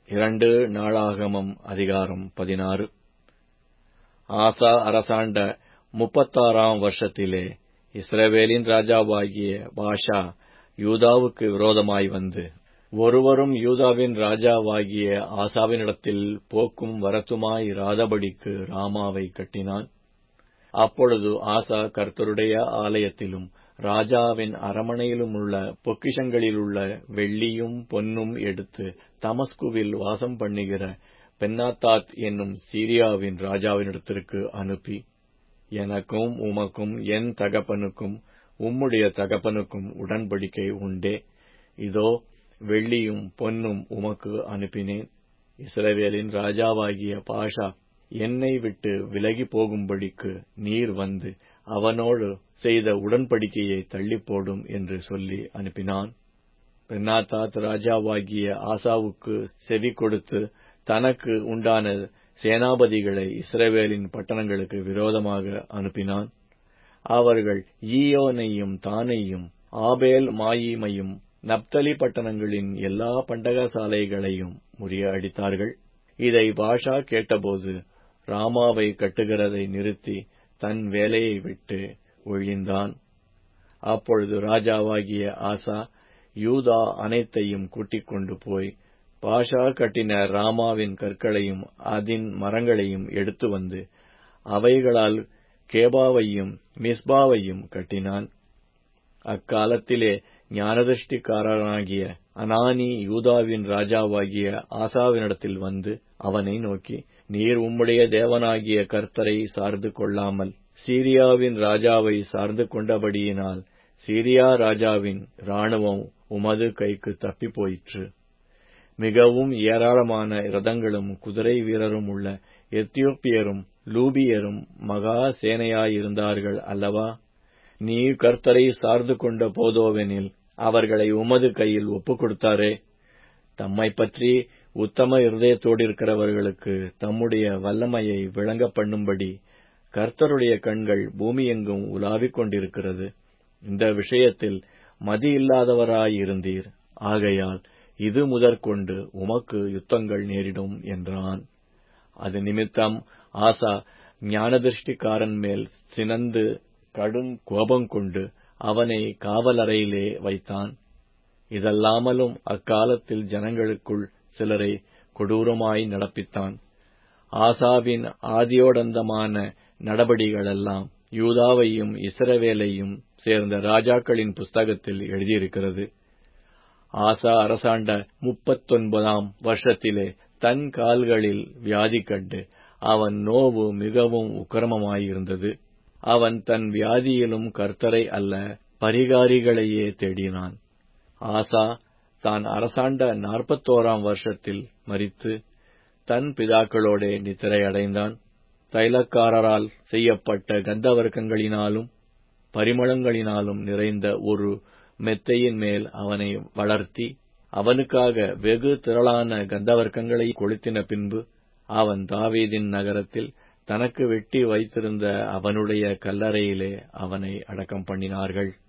இரண்டு நாளாகமம் அதிகாரம் பதினாறு ஆசா அரசாண்ட முப்பத்தாறாம் வருஷத்திலே இஸ்ரவேலின் ராஜாவாகிய பாஷா யூதாவுக்கு விரோதமாய் வந்து ஒருவரும் யூதாவின் ராஜாவாகிய ஆசாவினிடத்தில் போக்கும் வரத்துமாய் இராதபடிக்கு ராமாவை கட்டினான் அப்பொழுது ஆசா கர்த்தருடைய ஆலயத்திலும் ராஜாவின் அரமனையிலும் உள்ள பொக்கிஷங்களிலுள்ள வெள்ளியும் பொன்னும் எடுத்து தமஸ்குவில் வாசம் பண்ணுகிற பென்னாத்தாத் என்னும் சீரியாவின் ராஜாவினிடத்திற்கு அனுப்பி எனக்கும் உமக்கும் என் தகப்பனுக்கும் உம்முடைய தகப்பனுக்கும் உடன்படிக்கை உண்டே இதோ வெள்ளியும் பொன்னும் உமக்கு அனுப்பினேன் இஸ்ரவேலின் ராஜாவாகிய பாஷா என்னை விட்டு விலகி போகும்படிக்கு நீர் வந்து அவனோடு செய்த உடன்படிக்கையை தள்ளிப்போடும் என்று சொல்லி அனுப்பினான் பென்னாத்தாத் ராஜாவாகிய ஆசாவுக்கு செவி கொடுத்து தனக்கு உண்டான சேனாபதிகளை இஸ்ரவேலின் பட்டணங்களுக்கு விரோதமாக அனுப்பினான் அவர்கள் ஈயோனையும் தானையும் ஆபேல் மாயீமையும் நப்தலி பட்டணங்களின் எல்லா பண்டகசாலைகளையும் முறியடித்தார்கள் இதை பாஷா கேட்டபோது ராமாவை கட்டுகிறதை நிறுத்தி தன் வேலையை விட்டு ஒழிந்தான் அப்பொழுது ராஜாவாகிய ஆசா யூதா அனைத்தையும் கூட்டிக் கொண்டு போய் பாஷா கட்டின ராமாவின் கற்களையும் அதின் மரங்களையும் எடுத்து வந்து அவைகளால் கேபாவையும் மிஸ்பாவையும் கட்டினான் அக்காலத்திலே ஞானதிருஷ்டிக்காரனாகிய அனானி யூதாவின் ராஜாவாகிய ஆசாவினிடத்தில் வந்து அவனை நோக்கி நீர் உம்முடைய தேவனாகிய கர்த்தரை சார்ந்து கொள்ளாமல் சீரியாவின் ராஜாவை சார்ந்து கொண்டபடியினால் சீரியா ராஜாவின் இராணுவம் உமது கைக்கு தப்பி போயிற்று மிகவும் ஏராளமான ரதங்களும் குதிரை வீரரும் உள்ள எத்தியோப்பியரும் லூபியரும் மகா சேனையாயிருந்தார்கள் அல்லவா நீ கர்த்தரை சார்ந்து கொண்ட போதோவெனில் அவர்களை உமது கையில் ஒப்புக் கொடுத்தாரே தம்மை பற்றி உத்தம இருதயத்தோடிருக்கிறவர்களுக்கு தம்முடைய வல்லமையை விளங்க பண்ணும்படி கர்த்தருடைய கண்கள் பூமியெங்கும் உலாவிக் கொண்டிருக்கிறது இந்த விஷயத்தில் மதி இல்லாதவராயிருந்தீர் ஆகையால் இது முதற்கொண்டு உமக்கு யுத்தங்கள் நேரிடும் என்றான் அது நிமித்தம் ஆசா ஞானதிருஷ்டிக்காரன் மேல் சினந்து கடும் கோபங்கொண்டு அவனை காவலறையிலே வைத்தான் இதல்லாமலும் அக்காலத்தில் ஜனங்களுக்குள் சிலரை கொடூரமாய் நடப்பித்தான் ஆசாவின் ஆதியோடந்தமான நடபடிகளெல்லாம் யூதாவையும் இஸ்ரவேலையும் சேர்ந்த ராஜாக்களின் புஸ்தகத்தில் எழுதியிருக்கிறது ஆசா அரசாண்ட முப்பத்தொன்பதாம் வருஷத்திலே தன் கால்களில் வியாதி கண்டு அவன் நோவு மிகவும் உக்கிரமமாயிருந்தது அவன் தன் வியாதியிலும் கர்த்தரை அல்ல பரிகாரிகளையே தேடினான் ஆசா தான் அரசாண்ட நாற்பத்தோராம் வருஷத்தில் மறித்து தன் பிதாக்களோடே நித்திரையடைந்தான் தைலக்காரரால் செய்யப்பட்ட கந்தவர்க்கங்களினாலும் பரிமளங்களினாலும் நிறைந்த ஒரு மெத்தையின் மேல் அவனை வளர்த்தி அவனுக்காக வெகு திரளான கந்தவர்க்கங்களை கொளுத்தின பின்பு அவன் தாவீதின் நகரத்தில் தனக்கு வெட்டி வைத்திருந்த அவனுடைய கல்லறையிலே அவனை அடக்கம் பண்ணினார்கள்